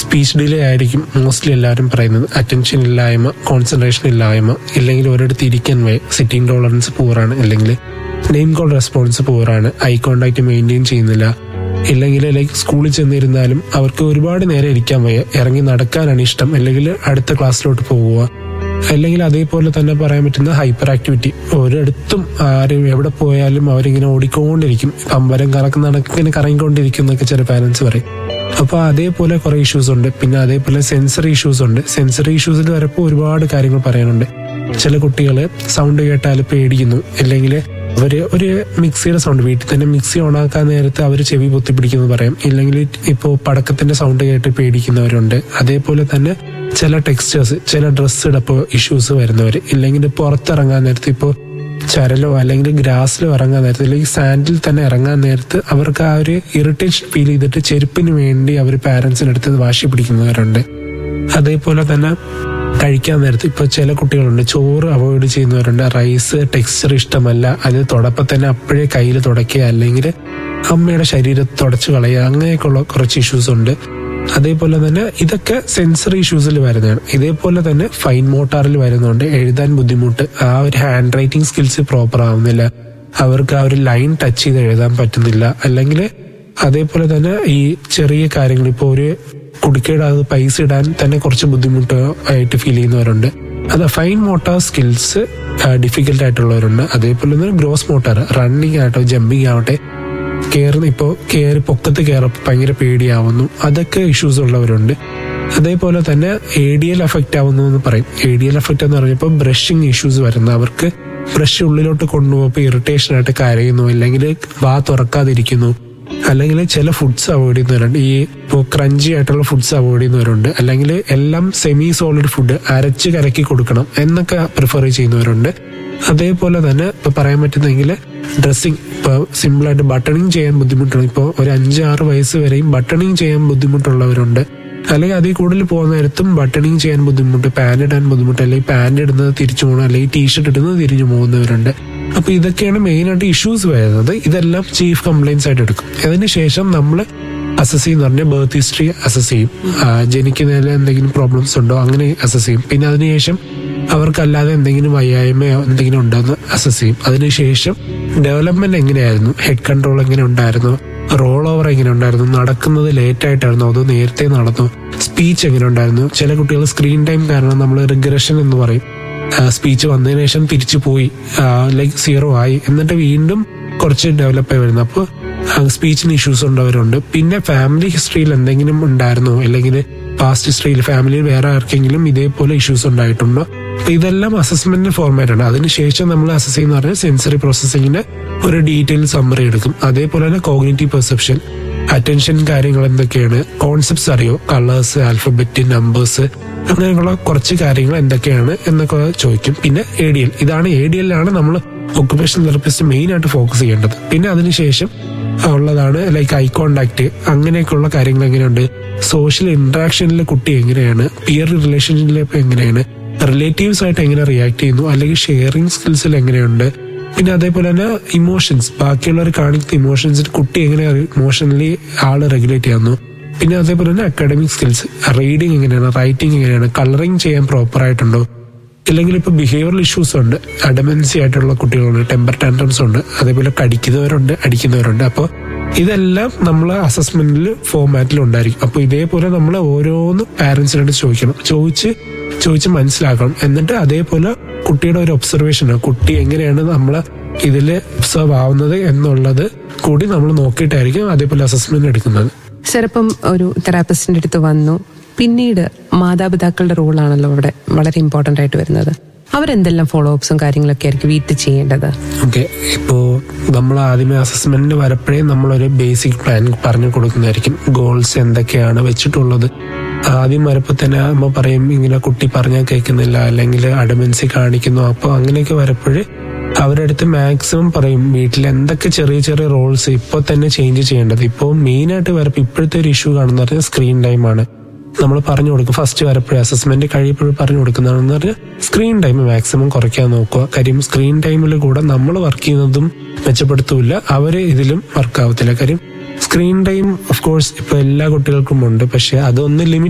speech delay ആയിരിക്കും mostly എല്ലാവരും പറയുന്നത് അറ്റൻഷൻ ഇല്ലായ്മ കോൺസെൻട്രേഷൻ ഇല്ലായ്മ ഇല്ലെങ്കിൽ ഒരിടത്ത് ഇരിക്കാൻ വേ സിറ്റിംഗ് ടോളറൻസ് പൂറാണ് അല്ലെങ്കിൽ നെയിം കോൾ റെസ്പോൺസ് പൂറാണ് ഐ കോണ്ടാക്ട് മെയിൻറ്റെയിൻ ചെയ്യുന്നില്ല ഇല്ലെങ്കിൽ ലൈക്ക് സ്കൂളിൽ ചെന്നിരുന്നാലും അവർക്ക് ഒരുപാട് നേരം ഇരിക്കാൻ വയ്യ ഇറങ്ങി നടക്കാനാണ് ഇഷ്ടം അല്ലെങ്കിൽ അടുത്ത ക്ലാസ്സിലോട്ട് പോവുക അല്ലെങ്കിൽ അതേപോലെ തന്നെ പറയാൻ പറ്റുന്ന ഹൈപ്പർ ആക്ടിവിറ്റി ഒരിടത്തും ആരും എവിടെ പോയാലും അവരിങ്ങനെ ഓടിക്കൊണ്ടിരിക്കും അമ്പലം കറക്കുന്ന കണക്കിന് കറങ്ങിക്കൊണ്ടിരിക്കും എന്നൊക്കെ ചില പാരന്റ്സ് പറയും അപ്പൊ അതേപോലെ കുറെ ഇഷ്യൂസ് ഉണ്ട് പിന്നെ അതേപോലെ സെൻസറി ഇഷ്യൂസ് ഉണ്ട് സെൻസറി ഇഷ്യൂസിൽ വരപ്പോൾ ഒരുപാട് കാര്യങ്ങൾ പറയാനുണ്ട് ചില കുട്ടികൾ സൗണ്ട് കേട്ടാൽ പേടിക്കുന്നു അല്ലെങ്കിൽ അവര് ഒരു മിക്സിയുടെ സൗണ്ട് വീട്ടിൽ തന്നെ മിക്സി ഓണാക്കാൻ നേരത്ത് അവർ ചെവി പൊത്തി പിടിക്കുന്നു പറയാം ഇല്ലെങ്കിൽ ഇപ്പോൾ പടക്കത്തിന്റെ സൗണ്ട് കേട്ട് പേടിക്കുന്നവരുണ്ട് അതേപോലെ തന്നെ ചില ടെക്സ്റ്റേഴ്സ് ചില ഡ്രസ്സ് ഇടപ്പോ ഇഷ്യൂസ് വരുന്നവർ ഇല്ലെങ്കിൽ പുറത്തിറങ്ങാൻ നേരത്ത് ഇപ്പോൾ ചരലോ അല്ലെങ്കിൽ ഗ്രാസിലോ ഇറങ്ങാൻ നേരത്ത് അല്ലെങ്കിൽ സാൻഡിൽ തന്നെ ഇറങ്ങാൻ നേരത്ത് അവർക്ക് ആ ഒരു ഇറിറ്റേഷൻ ഫീൽ ചെയ്തിട്ട് ചെരുപ്പിന് വേണ്ടി അവർ പാരന്റ്സിനടുത്ത് വാശി പിടിക്കുന്നവരുണ്ട് അതേപോലെ തന്നെ കഴിക്കാൻ നേരത്ത് ഇപ്പൊ ചില കുട്ടികളുണ്ട് ചോറ് അവോയ്ഡ് ചെയ്യുന്നവരുണ്ട് റൈസ് ടെക്സ്ചർ ഇഷ്ടമല്ല അത് തുടപ്പം തന്നെ അപ്പോഴേ കയ്യിൽ തുടയ്ക്കുക അല്ലെങ്കിൽ അമ്മയുടെ ശരീരത്തെ തുടച്ചു കളയുക അങ്ങനെയൊക്കെയുള്ള കുറച്ച് ഇഷ്യൂസ് ഉണ്ട് അതേപോലെ തന്നെ ഇതൊക്കെ സെൻസറി ഇഷ്യൂസിൽ വരുന്നതാണ് ഇതേപോലെ തന്നെ ഫൈൻ മോട്ടാറിൽ വരുന്നുണ്ട് എഴുതാൻ ബുദ്ധിമുട്ട് ആ ഒരു ഹാൻഡ് റൈറ്റിംഗ് സ്കിൽസ് പ്രോപ്പർ ആവുന്നില്ല അവർക്ക് ആ ഒരു ലൈൻ ടച്ച് ചെയ്ത് എഴുതാൻ പറ്റുന്നില്ല അല്ലെങ്കിൽ അതേപോലെ തന്നെ ഈ ചെറിയ കാര്യങ്ങൾ ഇപ്പോൾ ഒരു കുടിക്കയുടെ അത് പൈസ ഇടാൻ തന്നെ കുറച്ച് ബുദ്ധിമുട്ട് ആയിട്ട് ഫീൽ ചെയ്യുന്നവരുണ്ട് അത് ഫൈൻ മോട്ടാർ സ്കിൽസ് ഡിഫിക്കൽട്ട് ആയിട്ടുള്ളവരുണ്ട് അതേപോലെ തന്നെ ഗ്രോസ് മോട്ടാർ റണ്ണിങ് ആയിട്ടോ ജമ്പിങ് ആവട്ടെ കയറുന്ന ഇപ്പോൾ കയറി പൊക്കത്ത് കയറപ്പോൾ ഭയങ്കര പേടിയാവുന്നു അതൊക്കെ ഇഷ്യൂസ് ഉള്ളവരുണ്ട് അതേപോലെ തന്നെ എ ഡി എൽ എഫക്റ്റ് ആവുന്നു എന്ന് പറയും എ ഡി എൽ എഫക്റ്റ് എന്ന് പറഞ്ഞപ്പോൾ ബ്രഷിങ് ഇഷ്യൂസ് വരുന്ന അവർക്ക് ബ്രഷ് ഉള്ളിലോട്ട് കൊണ്ടുപോയപ്പോൾ ഇറിറ്റേഷൻ ആയിട്ട് കരയുന്നു അല്ലെങ്കിൽ വാ തുറക്കാതിരിക്കുന്നു അല്ലെങ്കിൽ ചില ഫുഡ്സ് അവോയ്ഡ് ചെയ്യുന്നവരുണ്ട് ഈ ഇപ്പോൾ ക്രഞ്ചി ആയിട്ടുള്ള ഫുഡ്സ് അവോയ്ഡ് ചെയ്യുന്നവരുണ്ട് അല്ലെങ്കിൽ എല്ലാം സെമി സോളിഡ് ഫുഡ് അരച്ച് കലക്കി കൊടുക്കണം എന്നൊക്കെ പ്രിഫർ ചെയ്യുന്നവരുണ്ട് അതേപോലെ തന്നെ ഇപ്പൊ പറയാൻ പറ്റുന്നെങ്കിൽ ഡ്രസ്സിങ് ഇപ്പൊ സിമ്പിളായിട്ട് ബട്ടണിങ് ചെയ്യാൻ ബുദ്ധിമുട്ടുണ്ട് ഇപ്പോൾ ഒരു അഞ്ച് ആറ് വയസ്സ് വരെയും ബട്ടണിങ് ചെയ്യാൻ ബുദ്ധിമുട്ടുള്ളവരുണ്ട് അല്ലെങ്കിൽ അതിൽ കൂടുതൽ പോകുന്ന നേരത്തും ബട്ടണിങ് ചെയ്യാൻ ബുദ്ധിമുട്ട് പാൻറ് ഇടാൻ ബുദ്ധിമുട്ട് അല്ലെങ്കിൽ പാൻറ് ഇടുന്നത് തിരിച്ചു പോകണം അല്ലെങ്കിൽ ടീഷർട്ട് ഇടുന്നത് തിരിഞ്ഞു പോകുന്നവരുണ്ട് അപ്പൊ ഇതൊക്കെയാണ് മെയിൻ ആയിട്ട് ഇഷ്യൂസ് വരുന്നത് ഇതെല്ലാം ചീഫ് കംപ്ലൈൻസ് ആയിട്ട് എടുക്കും അതിനുശേഷം നമ്മൾ അസസ് ചെയ്യുന്ന പറഞ്ഞാൽ ബർത്ത് ഹിസ്റ്ററി അസസ് ചെയ്യും ആ, ജനിക്കുന്നതിൽ എന്തെങ്കിലും പ്രോബ്ലംസ് ഉണ്ടോ അങ്ങനെ അസസ് ചെയ്യും പിന്നെ അതിനുശേഷം അവർക്കല്ലാതെ എന്തെങ്കിലും വയ്യായ്മയോ എന്തെങ്കിലും ഉണ്ടോ എന്ന് അസസ് ചെയ്യും അതിനുശേഷം ഡെവലപ്മെന്റ് എങ്ങനെയായിരുന്നു ഹെഡ് കൺട്രോൾ എങ്ങനെ ഉണ്ടായിരുന്നു റോൾ ഓവർ എങ്ങനെ ഉണ്ടായിരുന്നു നടക്കുന്നത് ലേറ്റ് ആയിട്ടായിരുന്നോ അതോ നേരത്തെ നടന്നു സ്പീച്ച് എങ്ങനെ ഉണ്ടായിരുന്നു ചില കുട്ടികൾ സ്ക്രീൻ ടൈം കാരണം നമ്മൾ റിഗ്രഷൻ എന്ന് പറയും സ്പീച്ച് വന്നതിന് ശേഷം തിരിച്ചു പോയി ലൈക്ക് സീറോ ആയി എന്നിട്ട് വീണ്ടും കുറച്ച് ഡെവലപ്പ് ആയി വരുന്നു അപ്പോൾ സ്പീച്ചിന് ഇഷ്യൂസ് ഉള്ളവരുണ്ട് പിന്നെ ഫാമിലി ഹിസ്റ്ററിയിൽ എന്തെങ്കിലും ഉണ്ടായിരുന്നോ അല്ലെങ്കിൽ പാസ്റ്റ് ഹിസ്റ്ററിയിൽ ഫാമിലിയിൽ വേറെ ആർക്കെങ്കിലും ഇതേപോലെ ഇഷ്യൂസ് ഉണ്ടായിട്ടുണ്ടോ അപ്പൊ ഇതെല്ലാം അസസ്മെന്റ് ഫോർമാറ്റ് ആണ് അതിനുശേഷം നമ്മൾ അസസ് ചെയ്യുന്ന പറഞ്ഞാൽ സെൻസറി പ്രോസസ്സിങ്ങിന്റെ ഒരു ഡീറ്റെയിൽ സമ്മറി എടുക്കും അതേപോലെ തന്നെ കോഗ്നേറ്റീവ് പെർസെപ്ഷൻ അറ്റൻഷൻ കാര്യങ്ങൾ എന്തൊക്കെയാണ് കോൺസെപ്റ്റ്സ് അറിയോ കളേഴ്സ് ആൽഫബറ്റ് നമ്പേഴ്സ് അങ്ങനെയുള്ള കുറച്ച് കാര്യങ്ങൾ എന്തൊക്കെയാണ് എന്നൊക്കെ ചോദിക്കും പിന്നെ എ ഡി എൽ ഇതാണ് എ ഡി എല്ലാണ് നമ്മൾ ഒക്കുപേഷൻ തെറപ്പിസ്റ്റ് മെയിൻ ആയിട്ട് ഫോക്കസ് ചെയ്യേണ്ടത് പിന്നെ അതിനുശേഷം ഉള്ളതാണ് ലൈക്ക് ഐ കോണ്ടാക്ട് അങ്ങനെയൊക്കെയുള്ള കാര്യങ്ങൾ എങ്ങനെയുണ്ട് സോഷ്യൽ ഇന്ററാക്ഷനിലെ കുട്ടി എങ്ങനെയാണ് പിയർ റിലേഷൻഷിപ്പിൽ എങ്ങനെയാണ് റിലേറ്റീവ്സ് ആയിട്ട് എങ്ങനെ റിയാക്ട് ചെയ്യുന്നു അല്ലെങ്കിൽ ഷെയറിംഗ് സ്കിൽസിൽ എങ്ങനെയുണ്ട് പിന്നെ അതേപോലെ തന്നെ ഇമോഷൻസ് ബാക്കിയുള്ളവർ കാണിക്കുന്ന ഇമോഷൻസ് കുട്ടി എങ്ങനെ ഇമോഷണലി ആള് റെഗുലേറ്റ് ചെയ്യുന്നു പിന്നെ അതേപോലെ തന്നെ അക്കാഡമിക് സ്കിൽസ് റീഡിങ് എങ്ങനെയാണ് റൈറ്റിംഗ് എങ്ങനെയാണ് കളറിംഗ് ചെയ്യാൻ പ്രോപ്പർ ആയിട്ടുണ്ടോ ഇല്ലെങ്കിൽ ഇപ്പൊ ബിഹേവിയറൽ ഇഷ്യൂസ് ഉണ്ട് അഡമൻസി ആയിട്ടുള്ള കുട്ടികളുണ്ട് ടെമ്പർ ടാൻഡ്രംസ് ഉണ്ട് അതേപോലെ കടിക്കുന്നവരുണ്ട് അടിക്കുന്നവരുണ്ട് അപ്പോൾ ഇതെല്ലാം നമ്മൾ അസസ്മെന്റിൽ ഫോമാറ്റിൽ ഉണ്ടായിരിക്കും അപ്പൊ ഇതേപോലെ നമ്മൾ ഓരോന്ന് പാരന്റ്സിനോട് ചോദിക്കണം ചോദിച്ച് ചോദിച്ച് മനസ്സിലാക്കണം എന്നിട്ട് അതേപോലെ കുട്ടിയുടെ ഒരു ഒബ്സർവേഷൻ കുട്ടി എങ്ങനെയാണ് നമ്മൾ ഇതിൽ ഒബ്സർവ് ആവുന്നത് എന്നുള്ളത് കൂടി നമ്മൾ നോക്കിയിട്ടായിരിക്കും അതേപോലെ അസസ്മെന്റ് എടുക്കുന്നത് സർ ഇപ്പം ഒരു തെറാപ്പിസ്റ്റിന്റെ അടുത്ത് വന്നു പിന്നീട് മാതാപിതാക്കളുടെ റോളാണല്ലോ അവിടെ വളരെ ഇമ്പോർട്ടന്റ് ആയിട്ട് വരുന്നത് അവരെന്തെല്ലാം ഫോളോ അപ്സും കാര്യങ്ങളൊക്കെ ആയിരിക്കും വീട്ടിൽ ചെയ്യേണ്ടത് ഓക്കെ ഇപ്പോ നമ്മൾ ആദ്യമേ അസസ്മെന്റിന് വരപ്പോഴേ നമ്മളൊരു ബേസിക് പ്ലാൻ പറഞ്ഞു കൊടുക്കുന്നതായിരിക്കും ഗോൾസ് എന്തൊക്കെയാണ് വെച്ചിട്ടുള്ളത് ആദ്യം വരപ്പോൾ തന്നെ അമ്മ പറയും ഇങ്ങനെ കുട്ടി പറഞ്ഞാൽ കേൾക്കുന്നില്ല അല്ലെങ്കിൽ അഡമൻസി കാണിക്കുന്നു അപ്പോൾ അങ്ങനെയൊക്കെ വരപ്പോഴേ അവരുടെ അടുത്ത് മാക്സിമം പറയും വീട്ടിൽ എന്തൊക്കെ ചെറിയ ചെറിയ റോൾസ് ഇപ്പൊ തന്നെ ചേഞ്ച് ചെയ്യേണ്ടത് ഇപ്പോൾ മെയിൻ ആയിട്ട് വരപ്പോൾ ഇപ്പോഴത്തെ ഒരു ഇഷ്യൂ കാണുന്ന പറഞ്ഞാൽ സ്ക്രീൻ ടൈം ആണ് നമ്മൾ പറഞ്ഞു കൊടുക്കും ഫസ്റ്റ് വരപ്പോഴും അസസ്മെന്റ് കഴിയപ്പോഴും പറഞ്ഞു കൊടുക്കുന്നതെന്ന് പറഞ്ഞാൽ സ്ക്രീൻ ടൈം മാക്സിമം കുറയ്ക്കാൻ നോക്കുക കാര്യം സ്ക്രീൻ ടൈമിൽ കൂടെ നമ്മൾ വർക്ക് ചെയ്യുന്നതും മെച്ചപ്പെടുത്തൂല അവര് ഇതിലും വർക്ക് ആവത്തില്ല കാര്യം സ്ക്രീൻ ടൈം ഓഫ് കോഴ്സ് ഇപ്പൊ എല്ലാ കുട്ടികൾക്കും ഉണ്ട് പക്ഷെ അതൊന്ന് ലിമിറ്റ്